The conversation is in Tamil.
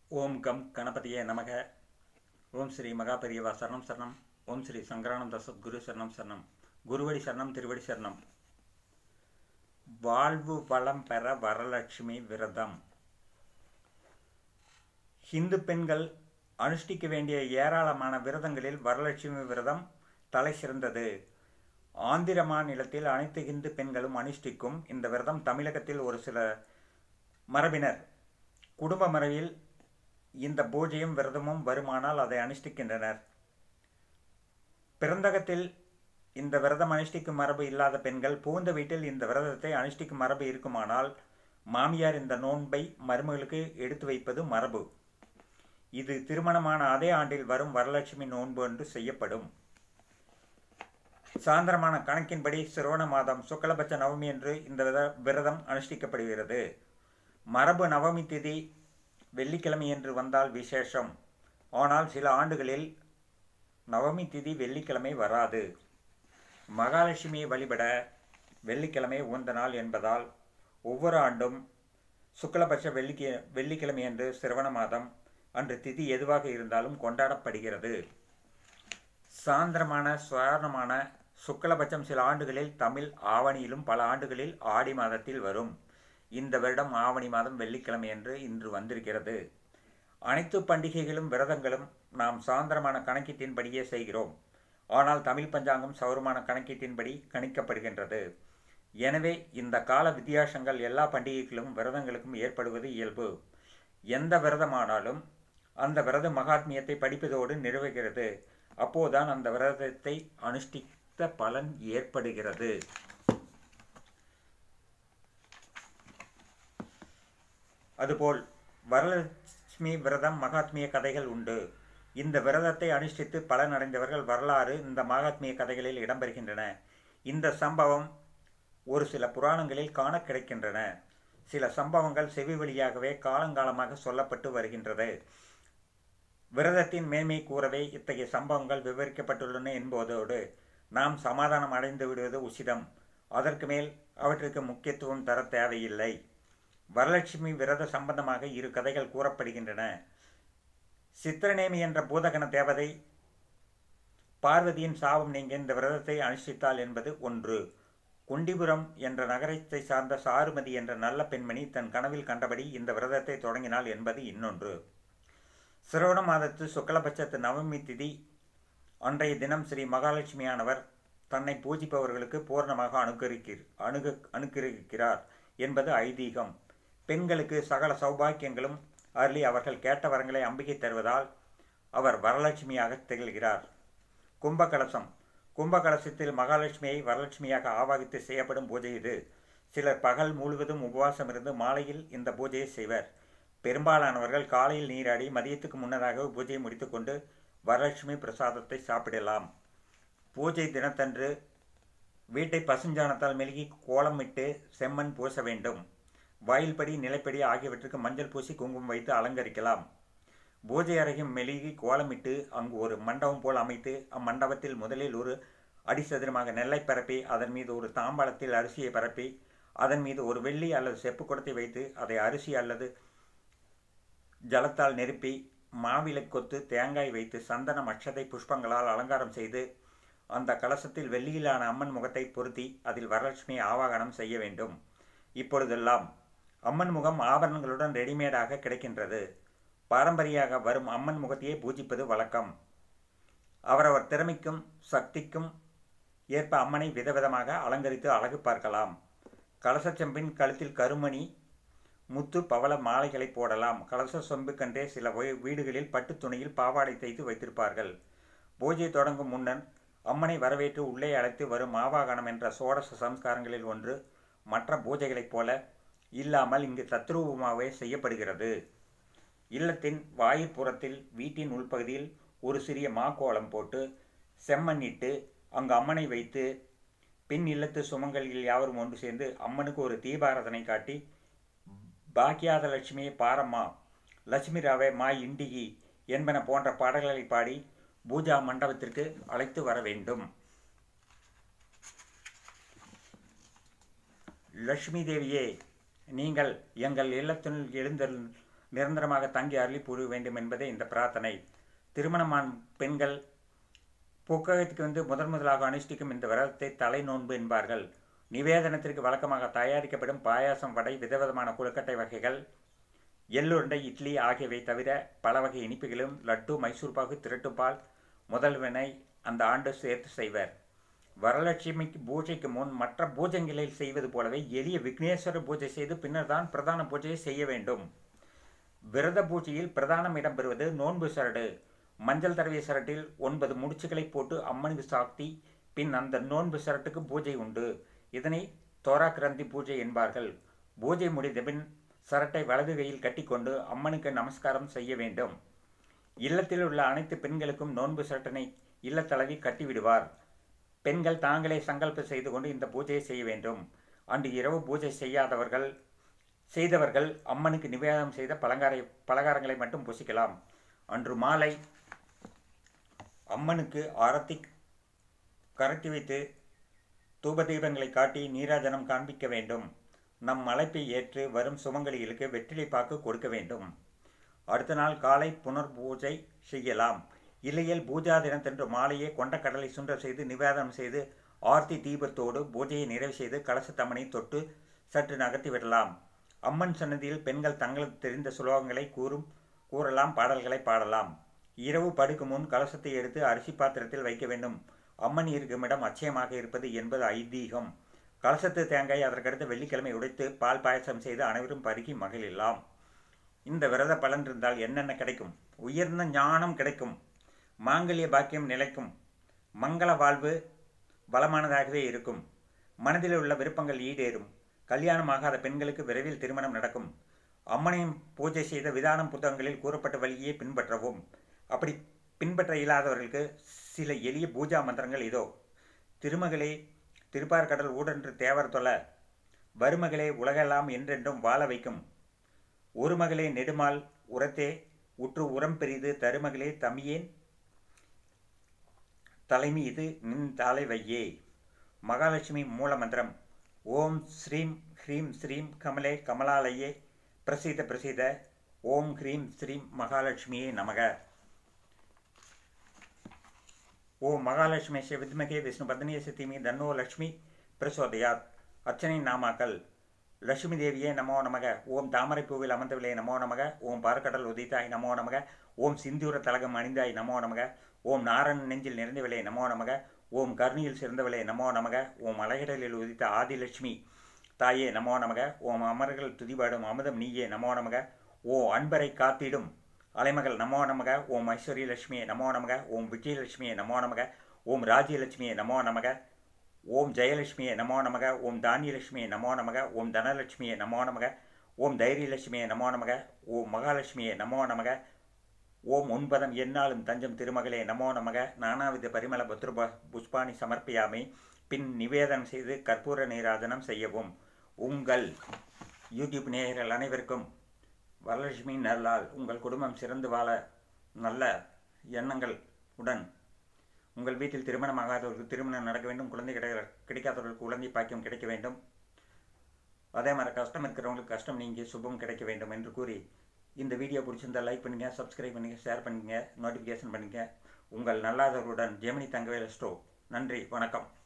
ஓம் கம் கணபதியே நமக ஓம் ஸ்ரீ மகாபெரியவா சரணம் சரணம் ஓம் ஸ்ரீ சங்கரானந்த சத்குரு சரணம் சரணம் குருவடி சரணம் திருவடி சரணம் வாழ்வு வளம் பெற வரலட்சுமி விரதம் ஹிந்து பெண்கள் அனுஷ்டிக்க வேண்டிய ஏராளமான விரதங்களில் வரலட்சுமி விரதம் தலை சிறந்தது ஆந்திர மாநிலத்தில் அனைத்து இந்து பெண்களும் அனுஷ்டிக்கும் இந்த விரதம் தமிழகத்தில் ஒரு சில மரபினர் குடும்ப மரபில் இந்த பூஜையும் விரதமும் வருமானால் அதை அனுஷ்டிக்கின்றனர் பிறந்தகத்தில் இந்த விரதம் அனுஷ்டிக்கும் மரபு இல்லாத பெண்கள் புகுந்த வீட்டில் இந்த விரதத்தை அனுஷ்டிக்கும் மரபு இருக்குமானால் மாமியார் இந்த நோன்பை மருமகளுக்கு எடுத்து வைப்பது மரபு இது திருமணமான அதே ஆண்டில் வரும் வரலட்சுமி நோன்பு என்று செய்யப்படும் சாந்திரமான கணக்கின்படி சிரோண மாதம் சுக்லபட்ச நவமி என்று இந்த வித விரதம் அனுஷ்டிக்கப்படுகிறது மரபு நவமி திதி வெள்ளிக்கிழமை என்று வந்தால் விசேஷம் ஆனால் சில ஆண்டுகளில் நவமி திதி வெள்ளிக்கிழமை வராது மகாலட்சுமியை வழிபட வெள்ளிக்கிழமை உகந்த நாள் என்பதால் ஒவ்வொரு ஆண்டும் சுக்லபட்ச வெள்ளிக்கி வெள்ளிக்கிழமை என்று சிரவண மாதம் அன்று திதி எதுவாக இருந்தாலும் கொண்டாடப்படுகிறது சாந்திரமான சுவாரணமான சுக்லபட்சம் சில ஆண்டுகளில் தமிழ் ஆவணியிலும் பல ஆண்டுகளில் ஆடி மாதத்தில் வரும் இந்த வருடம் ஆவணி மாதம் வெள்ளிக்கிழமை என்று இன்று வந்திருக்கிறது அனைத்து பண்டிகைகளும் விரதங்களும் நாம் சாந்திரமான கணக்கீட்டின்படியே செய்கிறோம் ஆனால் தமிழ் பஞ்சாங்கம் சௌரமான கணக்கீட்டின்படி கணிக்கப்படுகின்றது எனவே இந்த கால வித்தியாசங்கள் எல்லா பண்டிகைகளும் விரதங்களுக்கும் ஏற்படுவது இயல்பு எந்த விரதமானாலும் அந்த விரத மகாத்மியத்தை படிப்பதோடு நிறைவேகிறது அப்போதுதான் அந்த விரதத்தை அனுஷ்டித்த பலன் ஏற்படுகிறது அதுபோல் வரலட்சுமி விரதம் மகாத்மிய கதைகள் உண்டு இந்த விரதத்தை அனுஷ்டித்து பலனடைந்தவர்கள் வரலாறு இந்த மகாத்மிய கதைகளில் இடம்பெறுகின்றன இந்த சம்பவம் ஒரு சில புராணங்களில் காண கிடைக்கின்றன சில சம்பவங்கள் செவி வழியாகவே காலங்காலமாக சொல்லப்பட்டு வருகின்றது விரதத்தின் மேன்மை கூறவே இத்தகைய சம்பவங்கள் விவரிக்கப்பட்டுள்ளன என்பதோடு நாம் சமாதானம் அடைந்து விடுவது உசிதம் அதற்கு மேல் அவற்றுக்கு முக்கியத்துவம் தர தேவையில்லை வரலட்சுமி விரத சம்பந்தமாக இரு கதைகள் கூறப்படுகின்றன சித்திரநேமி என்ற பூதகண தேவதை பார்வதியின் சாபம் நீங்க இந்த விரதத்தை அனுஷ்டித்தாள் என்பது ஒன்று குண்டிபுரம் என்ற நகரத்தை சார்ந்த சாருமதி என்ற நல்ல பெண்மணி தன் கனவில் கண்டபடி இந்த விரதத்தை தொடங்கினாள் என்பது இன்னொன்று சிரவண மாதத்து சுக்லபட்சத்து நவமி திதி அன்றைய தினம் ஸ்ரீ மகாலட்சுமியானவர் தன்னை பூஜிப்பவர்களுக்கு பூர்ணமாக அனுகரிக்கிறார் அணுக அனுகிரகிக்கிறார் என்பது ஐதீகம் பெண்களுக்கு சகல சௌபாக்கியங்களும் அருளி அவர்கள் கேட்ட வரங்களை அம்பிகை தருவதால் அவர் வரலட்சுமியாக திகழ்கிறார் கும்பகலசம் கும்பகலசத்தில் மகாலட்சுமியை வரலட்சுமியாக ஆவாகித்து செய்யப்படும் பூஜை இது சிலர் பகல் முழுவதும் உபவாசம் இருந்து மாலையில் இந்த பூஜையை செய்வர் பெரும்பாலானவர்கள் காலையில் நீராடி மதியத்துக்கு முன்னதாக பூஜையை முடித்துக்கொண்டு வரலட்சுமி பிரசாதத்தை சாப்பிடலாம் பூஜை தினத்தன்று வீட்டை பசுஞ்சாணத்தால் மெழுகி கோலமிட்டு செம்மண் பூச வேண்டும் வாயில்படி நிலைப்படி ஆகியவற்றுக்கு மஞ்சள் பூசி குங்குமம் வைத்து அலங்கரிக்கலாம் பூஜை அறையும் மெழுகி கோலமிட்டு அங்கு ஒரு மண்டபம் போல் அமைத்து அம்மண்டபத்தில் முதலில் ஒரு அடிசதுரமாக நெல்லை பரப்பி அதன் மீது ஒரு தாம்பாளத்தில் அரிசியை பரப்பி அதன் மீது ஒரு வெள்ளி அல்லது செப்பு குடத்தை வைத்து அதை அரிசி அல்லது ஜலத்தால் நெருப்பி மாவிலை கொத்து தேங்காய் வைத்து சந்தனம் அக்ஷதை புஷ்பங்களால் அலங்காரம் செய்து அந்த கலசத்தில் வெள்ளியிலான அம்மன் முகத்தை பொருத்தி அதில் வரலட்சுமி ஆவாகனம் செய்ய வேண்டும் இப்பொழுதெல்லாம் அம்மன் முகம் ஆபரணங்களுடன் ரெடிமேடாக கிடைக்கின்றது பாரம்பரியாக வரும் அம்மன் முகத்தையே பூஜிப்பது வழக்கம் அவரவர் திறமைக்கும் சக்திக்கும் ஏற்ப அம்மனை விதவிதமாக அலங்கரித்து அழகு பார்க்கலாம் கலசச்செம்பின் கழுத்தில் கருமணி முத்து பவள மாலைகளை போடலாம் கலச சொம்புக்கன்றே சில வீடுகளில் பட்டு துணியில் பாவாடை தைத்து வைத்திருப்பார்கள் பூஜை தொடங்கும் முன்னர் அம்மனை வரவேற்று உள்ளே அழைத்து வரும் ஆவாகனம் என்ற சோடச சம்ஸ்காரங்களில் ஒன்று மற்ற பூஜைகளைப் போல இல்லாமல் இங்கு தத்ரூபமாகவே செய்யப்படுகிறது இல்லத்தின் வாயிற்புறத்தில் வீட்டின் உள்பகுதியில் ஒரு சிறிய மாக்கோளம் போட்டு செம்மண்ணிட்டு அங்கு அம்மனை வைத்து பின் இல்லத்து சுமங்கலில் யாவரும் ஒன்று சேர்ந்து அம்மனுக்கு ஒரு தீபாரதனை காட்டி பாக்கியாத லட்சுமியை பாரம்மா லட்சுமி ராவே மா இண்டிகி என்பன போன்ற பாடல்களை பாடி பூஜா மண்டபத்திற்கு அழைத்து வர வேண்டும் லட்சுமி தேவியே நீங்கள் எங்கள் இல்லத்தினுள் எழுந்தருள் நிரந்தரமாக தங்கி அருளி புரிய வேண்டும் என்பதே இந்த பிரார்த்தனை திருமணமான பெண்கள் புக்ககத்துக்கு வந்து முதன் முதலாக அனுஷ்டிக்கும் இந்த விரதத்தை தலை நோன்பு என்பார்கள் நிவேதனத்திற்கு வழக்கமாக தயாரிக்கப்படும் பாயாசம் வடை விதவிதமான குழுக்கட்டை வகைகள் எள்ளுருண்டை இட்லி ஆகியவை தவிர பல வகை இனிப்புகளும் லட்டு மைசூர் பாகு திரட்டுப்பால் முதல்வனை அந்த ஆண்டு சேர்த்து செய்வர் வரலட்சுமிக்கு பூஜைக்கு முன் மற்ற பூஜைகளில் செய்வது போலவே எளிய விக்னேஸ்வர பூஜை செய்து பின்னர் தான் பிரதான பூஜையை செய்ய வேண்டும் விரத பூஜையில் பிரதானம் இடம்பெறுவது நோன்பு சரடு மஞ்சள் தடவிய சரட்டில் ஒன்பது முடிச்சுகளை போட்டு அம்மனுக்கு சாக்தி பின் அந்த நோன்பு சரட்டுக்கு பூஜை உண்டு இதனை தோரா கிரந்தி பூஜை என்பார்கள் பூஜை முடிந்த பின் சரட்டை வலது கையில் கட்டிக்கொண்டு அம்மனுக்கு நமஸ்காரம் செய்ய வேண்டும் இல்லத்தில் உள்ள அனைத்து பெண்களுக்கும் நோன்பு சரட்டனை இல்லத்தளவி கட்டிவிடுவார் பெண்கள் தாங்களே சங்கல்பம் செய்து கொண்டு இந்த பூஜையை செய்ய வேண்டும் அன்று இரவு பூஜை செய்யாதவர்கள் செய்தவர்கள் அம்மனுக்கு நிவேதனம் செய்த பலகார பலகாரங்களை மட்டும் புசிக்கலாம் அன்று மாலை அம்மனுக்கு ஆரத்தி கரட்டி வைத்து தூபதீபங்களை காட்டி நீராஜனம் காண்பிக்க வேண்டும் நம் அழைப்பை ஏற்று வரும் சுமங்கலிகளுக்கு வெற்றிலை பாக்கு கொடுக்க வேண்டும் அடுத்த நாள் காலை புனர் பூஜை செய்யலாம் இல்லையில் பூஜா தினத்தன்று மாலையே கொண்ட கடலை சுன்ற செய்து நிவேதனம் செய்து ஆர்த்தி தீபத்தோடு பூஜையை நிறைவு செய்து கலசத்தம்மனை தொட்டு சற்று நகர்த்தி விடலாம் அம்மன் சன்னதியில் பெண்கள் தங்களுக்கு தெரிந்த சுலோகங்களை கூறும் கூறலாம் பாடல்களை பாடலாம் இரவு படுக்கும் முன் கலசத்தை எடுத்து அரிசி பாத்திரத்தில் வைக்க வேண்டும் அம்மன் இருக்கும் இடம் அச்சயமாக இருப்பது என்பது ஐதீகம் கலசத்து தேங்காய் அதற்கடுத்து வெள்ளிக்கிழமை உடைத்து பால் பாயசம் செய்து அனைவரும் பருகி மகிழலாம் இந்த விரத பலன் இருந்தால் என்னென்ன கிடைக்கும் உயர்ந்த ஞானம் கிடைக்கும் மாங்கல்ய பாக்கியம் நிலைக்கும் மங்கள வாழ்வு பலமானதாகவே இருக்கும் மனதில் உள்ள விருப்பங்கள் ஈடேறும் கல்யாணமாகாத பெண்களுக்கு விரைவில் திருமணம் நடக்கும் அம்மனையும் பூஜை செய்த விதானம் புத்தகங்களில் கூறப்பட்ட வழியே பின்பற்றவும் அப்படி பின்பற்ற இயலாதவர்களுக்கு சில எளிய பூஜா மந்திரங்கள் இதோ திருமகளே திருப்பார்கடல் ஊடென்று தேவர் தொல வருமகளே உலகெல்லாம் என்றென்றும் வாழ வைக்கும் ஒரு மகளே நெடுமால் உரத்தே உற்று உரம் பெரிது தருமகளே தமியேன் தலைமை இது நின் தாளை வையே மகாலட்சுமி மூல மந்திரம் ஓம் ஸ்ரீம் ஹ்ரீம் ஸ்ரீம் கமலே கமலாலயே பிரசித பிரசித ஓம் ஹ்ரீம் ஸ்ரீம் மகாலட்சுமியே நமக ஓம் மகாலட்சுமி வித்மகே விஷ்ணு பத்னிய சித்திமி தன்னோ லக்ஷ்மி பிரசோதயாத் அர்ச்சனை நாமாக்கள் லட்சுமி தேவியே நமோ நமக ஓம் தாமரை பூவில் அமர்ந்தவில்லை நமோ நமக ஓம் பார்க்கடல் உதித்தாய் நமோ நமக ஓம் சிந்தூர தலகம் அணிந்தாய் நமோ நமக ஓம் நாரண் நெஞ்சில் நிறைந்தவில்லை நமோ நமக ஓம் கர்ணியில் சிறந்தவளே நமோ நமக ஓம் அலைகடலில் உதித்த ஆதிலட்சுமி தாயே நமோ நமக ஓம் அமர்கள் துதிபாடும் அமுதம் நீயே நமோ நமக ஓ அன்பரை காத்திடும் அலைமகள் நமோ நமக ஓம் ஐஸ்வர்யலட்சுமியே நமோ நமக ஓம் விஜயலட்சுமியே நமோ நமக ஓம் ராஜ்யலட்சுமியே நமோ நமக ஓம் ஜெயலட்சுமியே நமோ நமக ஓம் தானியலட்சுமியே நமோ நமக ஓம் தனலட்சுமியே நமோ நமக ஓம் தைரியலட்சுமியே நமோ நமக ஓம் மகாலட்சுமியே நமோ நமக ஓம் உன்பதம் எந்நாளும் தஞ்சம் திருமகளே நமோ நமக நானாவித பரிமள பத்ருப புஷ்பாணி சமர்ப்பியாமை பின் நிவேதனம் செய்து கற்பூர நீராஜனம் செய்யவும் உங்கள் யூடியூப் நேயர்கள் அனைவருக்கும் வரலட்சுமி நல்லால் உங்கள் குடும்பம் சிறந்து வாழ நல்ல எண்ணங்கள் உடன் உங்கள் வீட்டில் திருமணம் ஆகாதவர்களுக்கு திருமணம் நடக்க வேண்டும் குழந்தை கிடை கிடைக்காதவர்களுக்கு குழந்தை பாக்கியம் கிடைக்க வேண்டும் அதே மாதிரி கஷ்டம் இருக்கிறவங்களுக்கு கஷ்டம் நீங்கி சுபம் கிடைக்க வேண்டும் என்று கூறி இந்த வீடியோ பிடிச்சிருந்தா லைக் பண்ணுங்கள் சப்ஸ்கிரைப் பண்ணுங்கள் ஷேர் பண்ணுங்கள் நோட்டிஃபிகேஷன் பண்ணுங்கள் உங்கள் நல்லாதவருடன் ஜெமினி தங்கவேல ஸ்டோ நன்றி வணக்கம்